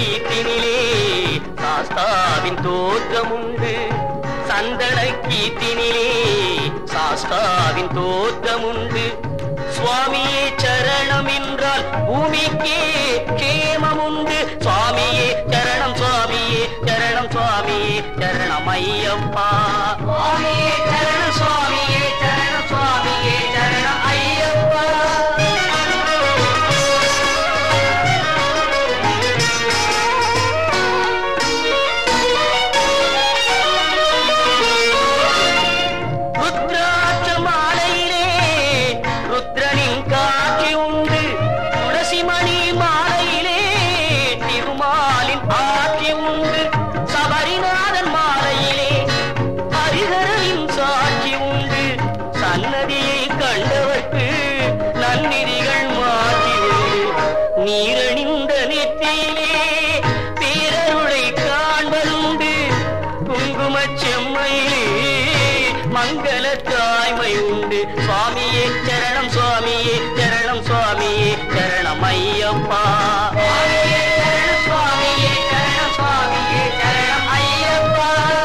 கீர்த்தினிலே சாஸ்தாவின் தோற்றமுண்டு சந்தன கீர்த்தினிலே சாஸ்தாவின் தோற்றமுண்டு சுவாமியே சரணம் என்றால் பூமிக்கே கேமமுண்டு சுவாமியே சரணம் சுவாமியே சரணம் சுவாமியே சரணம் ஐயப்பா சுவாமியே சரணம் சுவாமியே சரணம் சுவாமியே சரணம் ஐயப்பா ருத்ராட்ச மாலையிலே ருத்ரனின் காட்சி உண்டு துளசிமணி மாலையிலே திருமாலின் ஆட்சி உண்டு சபரிநாதன் மாலையிலே ஹரிஹரனின் சாட்சி உண்டு சன்னதியை கண்டவர்க்கு நன்னிதிகள் மாற்றி உண்டு நீரணிந்த நெற்றியிலே பேரருளை காண்பதுண்டு குங்குமச் செம்மையிலே மங்கள தாய்மை உண்டு சுவாமியே சரணம் சுவாமியே சரணம் சுவாமியே சரணம் ஐயப்பா சுவாமியே சரணம் சுவாமியே சரணம் சுவாமியே சரணம் ஐயப்பா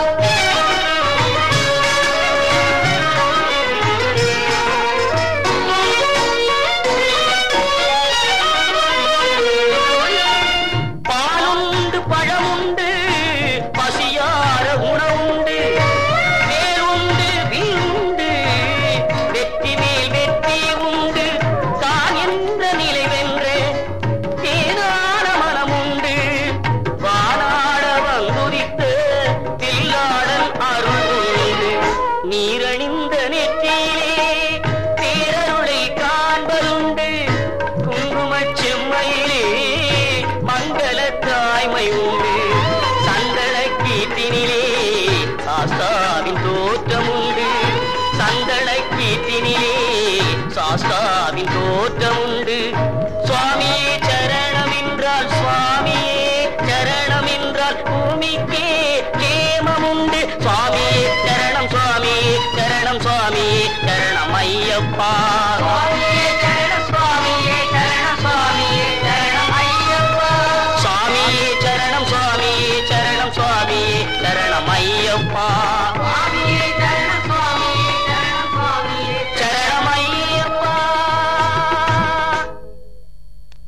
பாலுண்டு பழமுண்டு பசியார உணவுண்டு வேலுண்டு வீண்டு வெற்றி மேல் வெற்றி உண்டு தான் என்ற நிலை வென்ற தேனான மனமுண்டு வானாட வந்துதித்த தில்லாடல் அருள் உண்டு நீரணிந்த நெற்றியிலே பேரருளை காண்பதுண்டு குங்குமச் செம்மையிலே மங்கள தாய்மை உண்டு சந்தன கீர்த்தினிலே சாஸ்தாவின் தோற்றம் உண்டு சந்தன கீர்த்தினிலே சாஸ்தாவின் தோற்றம் உண்டு சுவாமியே சரணம் என்றால் சுவாமியே சரணம் என்றால் பூமிக்கே கேமம் உண்டு சுவாமியே சரணம் சுவாமியே சரணம் சுவாமியே சரணம் ஐயப்பா சுவாமியே